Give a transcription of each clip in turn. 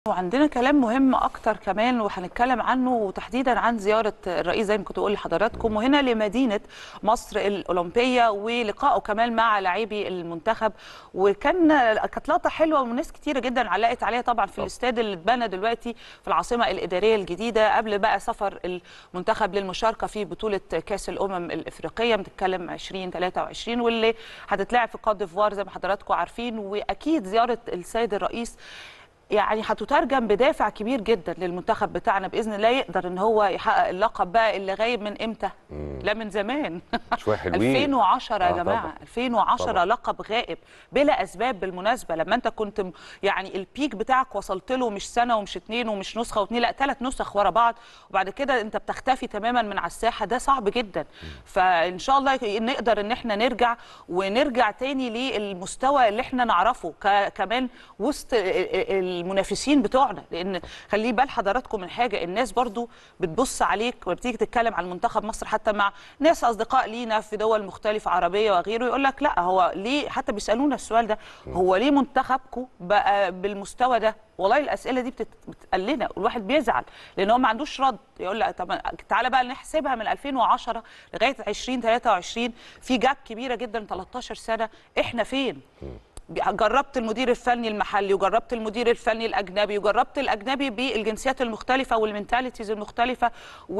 وعندنا كلام مهم اكتر كمان وهنتكلم عنه وتحديدا عن زياره الرئيس زي ما كنت بقول لحضراتكم وهنا لمدينه مصر الاولمبيه ولقائه كمان مع لاعبي المنتخب وكان كانت لقطه حلوه وناس كتيره جدا علقت عليها طبعا في الاستاد اللي اتبنى دلوقتي في العاصمه الاداريه الجديده قبل بقى سفر المنتخب للمشاركه في بطوله كاس الامم الافريقيه بنتكلم 2023 واللي هتتلعب في كوت ديفوار زي ما حضراتكم عارفين واكيد زياره السيد الرئيس يعني هتترجم بدافع كبير جدا للمنتخب بتاعنا باذن الله يقدر ان هو يحقق اللقب بقى اللي غايب من امتى؟ لا من زمان شويه حلوين 2010 يا آه جماعه طبعاً. 2010 طبعاً. لقب غائب بلا اسباب بالمناسبه لما انت كنت م- يعني البيك بتاعك وصلت له مش سنه ومش اتنين ومش نسخه واتنين لا ثلاث نسخ ورا بعض وبعد كده انت بتختفي تماما من على الساحه ده صعب جدا فان شاء الله ي- نقدر ان احنا نرجع ونرجع تاني للمستوى اللي احنا نعرفه ك- كمان وسط ال- ال- المنافسين بتوعنا لان خلي بال حضراتكم من حاجه الناس برضو بتبص عليك وبتيجي تتكلم عن منتخب مصر حتى مع ناس اصدقاء لينا في دول مختلفه عربيه وغيره يقول لك لا هو ليه حتى بيسالونا السؤال ده هو ليه منتخبكم بقى بالمستوى ده والله الاسئله دي بتت- بتتقال لنا الواحد بيزعل لان هو ما عندوش رد يقول لك طب تعالى بقى نحسبها من 2010 لغايه 2023 في جاب كبيره جدا 13 سنه احنا فين جربت المدير الفني المحلي وجربت المدير الفني الاجنبي وجربت الاجنبي بالجنسيات المختلفه والمنتاليتيز المختلفه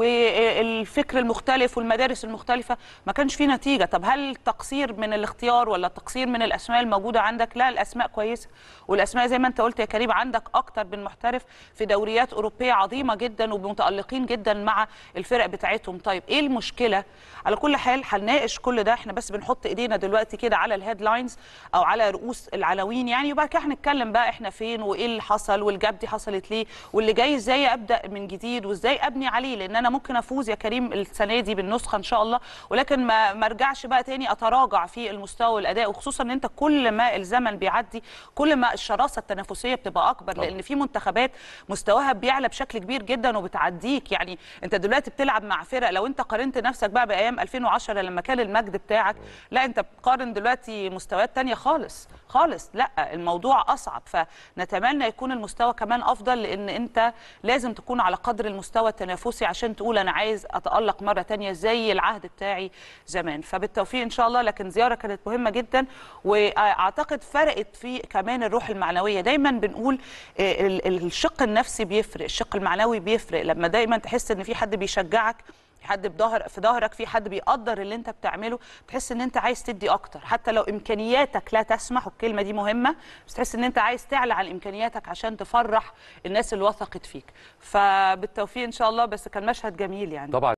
والفكر المختلف والمدارس المختلفه ما كانش في نتيجه طب هل تقصير من الاختيار ولا تقصير من الاسماء الموجوده عندك لا الاسماء كويسه والاسماء زي ما انت قلت يا كريم عندك اكتر من محترف في دوريات اوروبيه عظيمه جدا ومتالقين جدا مع الفرق بتاعتهم طيب ايه المشكله على كل حال هنناقش كل ده احنا بس بنحط ايدينا دلوقتي كده على الهيدلاينز او على رؤوس العناوين يعني وبعد كده هنتكلم بقى احنا فين وايه اللي حصل والجاب دي حصلت ليه واللي جاي ازاي ابدا من جديد وازاي ابني عليه لان انا ممكن افوز يا كريم السنه دي بالنسخه ان شاء الله ولكن ما ما ارجعش بقى تاني اتراجع في المستوى والاداء وخصوصا ان انت كل ما الزمن بيعدي كل ما الشراسه التنافسيه بتبقى اكبر طبعا. لان في منتخبات مستواها بيعلى بشكل كبير جدا وبتعديك يعني انت دلوقتي بتلعب مع فرق لو انت قارنت نفسك بقى بايام 2010 لما كان المجد بتاعك لا انت بتقارن دلوقتي مستويات تانية خالص خالص لا الموضوع اصعب فنتمنى يكون المستوى كمان افضل لان انت لازم تكون على قدر المستوى التنافسي عشان تقول انا عايز اتالق مره تانية زي العهد بتاعي زمان فبالتوفيق ان شاء الله لكن زياره كانت مهمه جدا واعتقد فرقت في كمان الروح المعنويه دايما بنقول آه، ال- ال- الشق النفسي بيفرق الشق المعنوي بيفرق لما دايما تحس ان في حد بيشجعك في حد بظهر في ظهرك في حد بيقدر اللي انت بتعمله تحس ان انت عايز تدي اكتر حتى لو امكانياتك لا تسمح والكلمه دي مهمه بس تحس ان انت عايز تعلى عن امكانياتك عشان تفرح الناس اللي وثقت فيك فبالتوفيق ان شاء الله بس كان مشهد جميل يعني طبعا